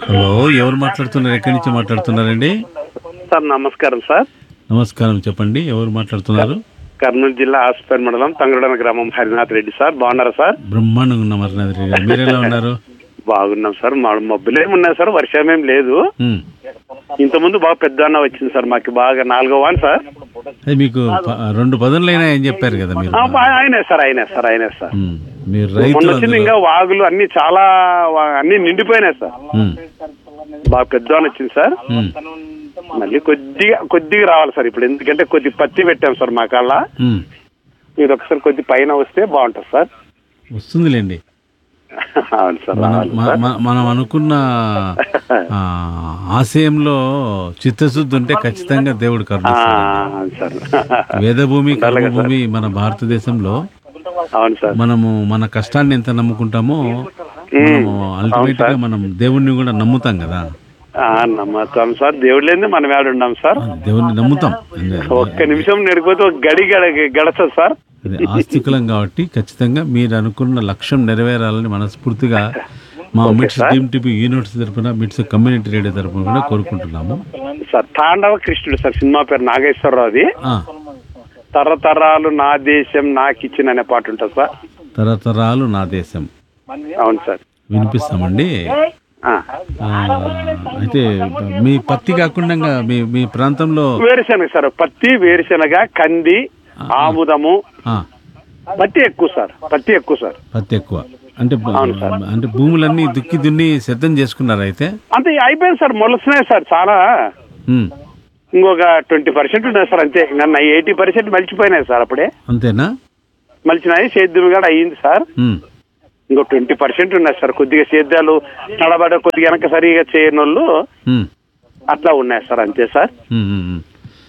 Hello ఎవరు మాట్లాడుతున్నారు ఎక్కడి నుంచి మాట్లాడుతున్నారండి సార్ నమస్కారం సార్ నమస్కారం చెప్పండి ఎవరు మాట్లాడుతున్నారు కర్నూలు జిల్లా ఆస్పేర్ మండలం తంగడన గ్రామం హరినాథ్ రెడ్డి సార్ బాగున్నారా సార్ బ్రహ్మాండంగా ఉన్న మరణాథ్ రెడ్డి గారు మీరు ఎలా ఉన్నారు బాగున్నాం సార్ మా మబ్బులేం ఉన్నాయి సార్ వర్షం ఏం లేదు ఉమ్. ఇంతకుముందు బాగా పెద్ద అన్న వచ్చింది సార్ మాకు బాగా నాలుగో వాన్ సార్ అది మీకు ప- రెండు పదులైనా ఏం చెప్పారు కదా మీరు ఆ, బా- ఆయనే సార్ ఆయనే సార్ ఆయనే సార్ ఉమ్. మీరు మొన్న రైతులు వచ్చింది అందులో- ఇంకా వాగులు అన్ని చాలా వా- అన్ని నిండిపోయినాయి సార్ ఉమ్. బాగా పెద్ద వాన వచ్చింది సార్ ఉమ్. మళ్ళీ కొద్దిగా కొద్దిగా రావాలి సార్ ఇప్పుడు ఎందుకంటే కొద్ది పత్తి పెట్టాం సార్ మా కళ్ళ ఉమ్. మీరు ఒకసారి కొద్ది పైన వస్తే బాగుంటుంది సార్ వస్తుందిలేండి అవును సార్ మనం రావాలి మ- సార్. మ- మనం అనుకున్న ఆ, ఆశయంలో చిత్తశుద్ధి ఉంటే ఖచ్చితంగా దేవుడు ఆ, కరుణిస్తాడు అవును సార్ వేదభూమి కర్మభూమి మన భారతదేశంలో అవును సార్ మనము మన కష్టాన్ని ఎంత నమ్ముకుంటామో మనము అల్టిమేట్ గా మనం దేవుణ్ణి కూడా నమ్ముతాం కదా ఆ, నమ్మకం సార్ దేవుడు లేని మనం ఏడు ఉన్నాం సార్ దేవుణ్ణి నమ్ముతాం ఒక్క నిమిషం నడిపోతే ఒక గడి గడ గడచదు సార్ అది ఆస్తికులం కాబట్టి ఖచ్చితంగా మీరు అనుకున్న లక్ష్యం నెరవేరాలని మనస్ఫూర్తిగా మా మిట్స్ టీమ్ టీపీ యూనివర్సిటీ తరఫున మిట్స్ కమ్యూనిటీ రేడియో తరఫున కూడా కోరుకుంటున్నాము సార్ తాండవ కృష్ణుడు సార్ సినిమా పేరు నాగేశ్వరరావుది ఆ, తరతరాలు నా దేశం నాకిచ్చిన అనే పాట ఉంటుంది సార్ తరతరాలు నా దేశం అవును సార్ వినిపిస్తామండి ఆ. ఆ, అయితే మీ పత్తి కాకుండా మీ మీ ప్రాంతంలో వేరుశనగ సార్ పత్తి వేరుశనగ కంది ఆముదము ఆ, పత్తి ఎక్కువ సార్ పత్తి ఎక్కువ సార్ పత్తి ఎక్కువ అంటే అంటే భూములన్నీ దుక్కి దున్ని సిద్ధం చేసుకున్నారు అయితే అంతే అయిపోయింది సార్ మొలసినాయి సార్ చాలా ఉమ్, ఇంకొక ట్వంటీ పర్సెంట్ ఉన్నాయి సార్ అంతే నన్ను ఎయిటీ పర్సెంట్ మలిచిపోయినాయి సార్ అప్పుడే అంతేనా మలిచినాయి సేద్యం కూడా అయ్యింది సార్ ఉమ్, ఇంకో ట్వంటీ పర్సెంట్ ఉన్నాయి సార్ కొద్దిగా సేద్యాలు నడబడ కొద్దిగా వెనక సరిగా చేయని వాళ్ళు ఉమ్, అట్లా ఉన్నాయి సార్ అంతే సార్ ఉమ్, ఉమ్, ఉమ్.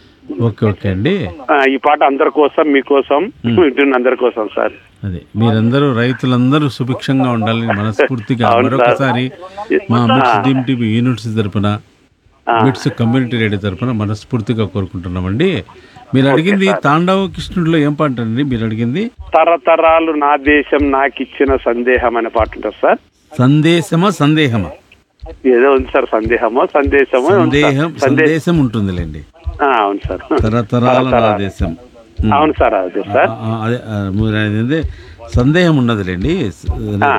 ఓకే ఓకే అండి ఆ, ఈ పాట అందరి కోసం మీకోసం వింటున్న అందరి కోసం సార్ అదే మీరందరూ రైతులందరూ సుభిక్షంగా ఉండాలని మనస్ఫూర్తిగా అవును సార్. మరొకసారి మా మిట్స్ డీమ్ టీవీ యూనివర్సిటీ తరపున మిట్స్ కమ్యూనిటీ రేడియో తరపున మనస్ఫూర్తిగా కోరుకుంటున్నామండి మీరు అడిగింది తాండవ కృష్ణుడిలో ఏం పాట అండి మీరు అడిగింది తరతరాలు నా దేశం నాకిచ్చిన సందేహం అనే పాట ఉంటుంది సార్ సందేశమా సందేహమా ఏదో ఉంది సార్ సందేహమో సందేశమో ఉంది సార్. సందేహం సందే- సందేశం ఉంటుందిలేండి ఆ, అవును సార్ తరతరాల నా దేశం ఉమ్. అవును సార్ అదే సార్ ఆ, అదే ఆ, మీరు అనేది సందేహం ఉండదులేండి స-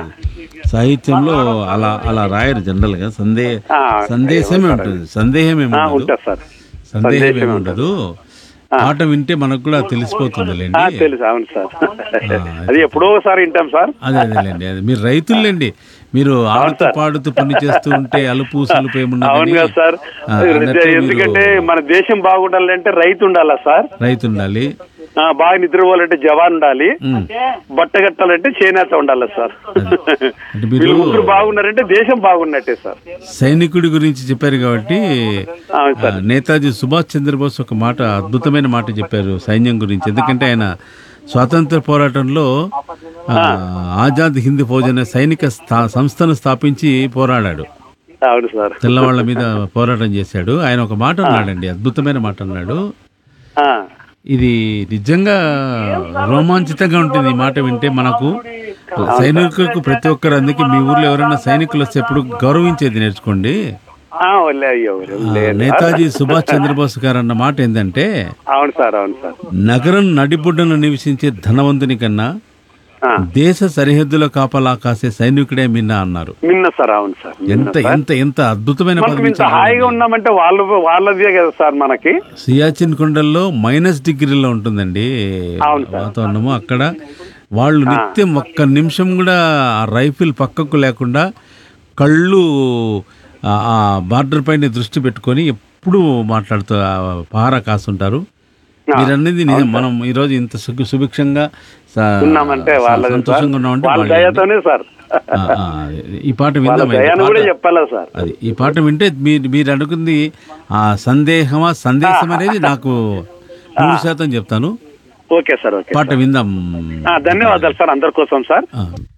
సాహిత్యంలో అలా అలా రాయరు జనరల్ గా సందే ఆ, సందేశమే ఉంటుంది సందేహం ఏమి ఆ, ఉండదు ఉంటుంది సార్ సందేహం ఏమి ఉండదు పాట వింటే మనకు కూడా తెలిసిపోతుందిలేండి ఆ, తెలుసు అవును సార్ అది ఎప్పుడో ఒకసారి వింటాం సార్ అదే అదేలేండి అది మీరు రైతులేండి మీరు ఆడుతూ పాడుతూ పని చేస్తూ ఉంటే అలుపు సలుపు ఏమున్నదని అవును కదా సార్ ఆ, అన్నట్టు ఎందుకంటే మీరు మన దేశం బాగుండాలంటే రైతు ఉండాలా సార్ రైతు ఉండాలి ఆ, బాగా నిద్రపోవాలంటే జవాన్ ఉండాలి బట్ట కట్టాలంటే చేనేత ఉండాలి సార్ అంటే మీరు వీళ్ళు ముగ్గురు బాగున్నారంటే దేశం బాగున్నట్టే సార్ సైనికుడి గురించి చెప్పారు కాబట్టి అవును ఆ, నేతాజీ సుభాష్ చంద్రబోస్ ఒక మాట అద్భుతమైన మాట చెప్పారు సైన్యం గురించి ఎందుకంటే ఆయన స్వాతంత్ర పోరాటంలో ఆ, ఆజాద్ హింద్ ఫౌజ్ అనే సైనిక స్థా- సంస్థను స్థాపించి పోరాడాడు అవును సార్ తెల్లవాళ్ల మీద పోరాటం చేశాడు ఆయన ఒక మాట అన్నాడండి అద్భుతమైన మాట అన్నాడు ఆ, ఇది నిజంగా రోమాంచితంగా ఉంటుంది ఈ మాట వింటే మనకు సైనికులకు ప్రతి ఒక్కరు అందుకే మీ ఊర్లో ఎవరైనా సైనికులు వస్తే ఎప్పుడు గౌరవించేది నేర్చుకోండి ఆ, వదిలే అయ్యో వదిలే. నేతాజీ సుభాష్ చంద్రబోస్ గారు అన్న మాట ఏంటంటే అవును సార్ అవును సార్ నగరం నడిబొడ్డున నివసించే ధనవంతుని కన్నా ఆ, దేశ సరిహద్దుల కాపలా కాసే సైనికుడే మిన్న అన్నారు నిన్న సార్ అవును సార్ ఎంత ఎంత ఎంత అద్భుతమైన మనకు పదం ఇంత ఇచ్చారు హాయిగా ఉన్నామంటే వాళ్ళు వాళ్ళదే కదా సార్ మనకి సియాచిన్ కొండల్లో మైనస్ డిగ్రీలో ఉంటుందండి అవును సార్. వాతావరణము అక్కడ వాళ్ళు నిత్యం ఒక్క నిమిషం కూడా ఆ రైఫిల్ పక్కకు లేకుండా కళ్ళు ఆ- ఆ బార్డర్ పైన దృష్టి పెట్టుకొని ఎప్పుడు మాట్లాడుతూ ఆ పహారా కాస్తుంటారు మీరు అన్నది నిజం మనం ఈరోజు ఇంత సుఖ సుభిక్షంగా స- ఉన్నామంటే వాళ్ళది సార్ సంతోషంగా ఉన్నామంటే వాళ్ళ వాళ్ళే. దయతోనే సార్ ఆ, ఆ, ఈ పాట వాళ్ళ విందాం దయను కూడా చెప్పాలా సార్ అది ఈ పాట వింటే మీరు మీరు అనుకుంది ఆ సందేహమా సందేశం అనేది నాకు నూరు శాతం చెప్తాను ఓకే సార్ ఓకే పాట విందాం ఆ, ధన్యవాదాలు సార్ అందరి కోసం సార్ ఆ.